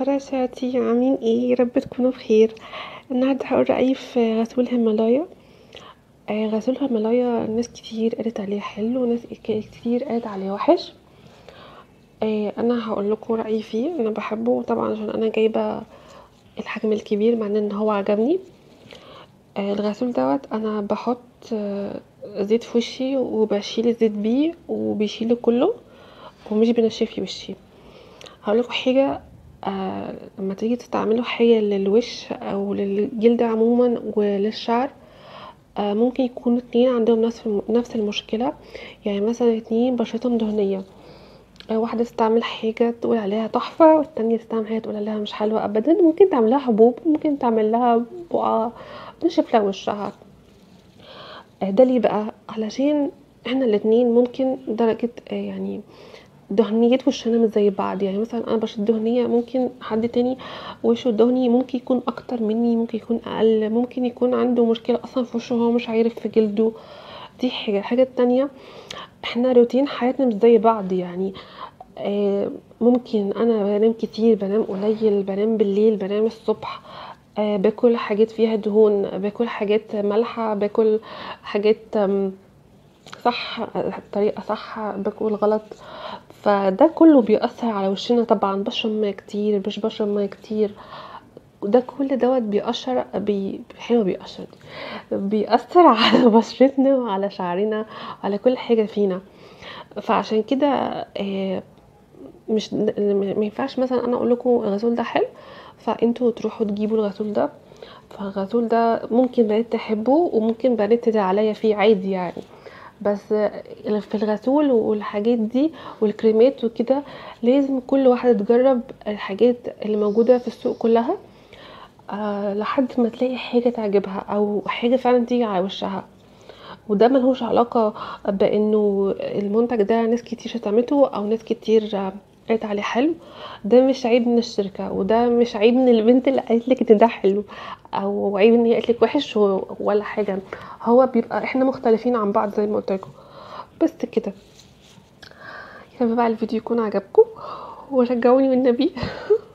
فراشاتي عاملين ايه يا رب تكونوا بخير النهارده هقول رايي في غسول هيمالايا آه غسول هيمالايا ناس كتير قالت عليه حلو وناس كتير قالت عليه وحش آه انا هقولكوا رايي فيه انا بحبه طبعا عشان انا جايبه الحجم الكبير مع ان هو عجبني آه الغسول دوت انا بحط زيت في وشي وبشيل الزيت بيه وبيشيله كله ومش بينشفلي وشي هقولكوا حاجه آه لما تيجي تستعملوا حاجه للوش او للجلد عموما وللشعر آه ممكن يكونوا اتنين عندهم نفس نفس المشكله يعني مثلا اتنين بشرتهم دهنيه آه واحده تستعمل حاجه تقول عليها تحفه والتانية تستعمل حاجه تقول عليها مش حلوه ابدا ممكن تعملها حبوب ممكن تعملها بقعه تنشف لها وشها ده ليه بقى علشان احنا الاتنين ممكن درجه يعني دهنية وشنا مش زي بعض يعني مثلا انا بشرتي دهنيه ممكن حد تاني وشه دهني ممكن يكون اكتر مني ممكن يكون اقل ممكن يكون عنده مشكله اصلا في وشه وهو مش عارف في جلده دي حاجه الحاجه التانية احنا روتين حياتنا مش زي بعض يعني آه ممكن انا بنام كتير بنام قليل بنام بالليل بنام الصبح آه باكل حاجات فيها دهون باكل حاجات مالحه باكل حاجات صح طريقه صح باكل غلط فده كله بيأثر على وشنا طبعا بشرب ميه كتير مش بشرب ميه كتير ده كل دوت بيأثر بي... حلو بيأثر بيأثر على بشرتنا وعلى شعرنا وعلى كل حاجة فينا فعشان كده آه مش ما ينفعش مثلا انا اقول لكم الغسول ده حلو فانتوا تروحوا تجيبوا الغسول ده فالغسول ده ممكن بنات تحبه وممكن بنات تدعي عليا فيه عادي يعني بس في الغسول والحاجات دي والكريمات وكده لازم كل واحده تجرب الحاجات اللي موجوده في السوق كلها أه لحد ما تلاقي حاجه تعجبها او حاجه فعلا تيجي على وشها وده ملهوش علاقه بانه المنتج ده ناس كتير شتمته او ناس كتير قالت عليه حلو ده مش عيب من الشركه وده مش عيب من البنت اللي قالت لك ان ده حلو او عيب ان هي قالت لك وحش ولا حاجه هو بيبقى احنا مختلفين عن بعض زي ما قلت لكم بس كده يا بقى الفيديو يكون عجبكم وشجعوني والنبي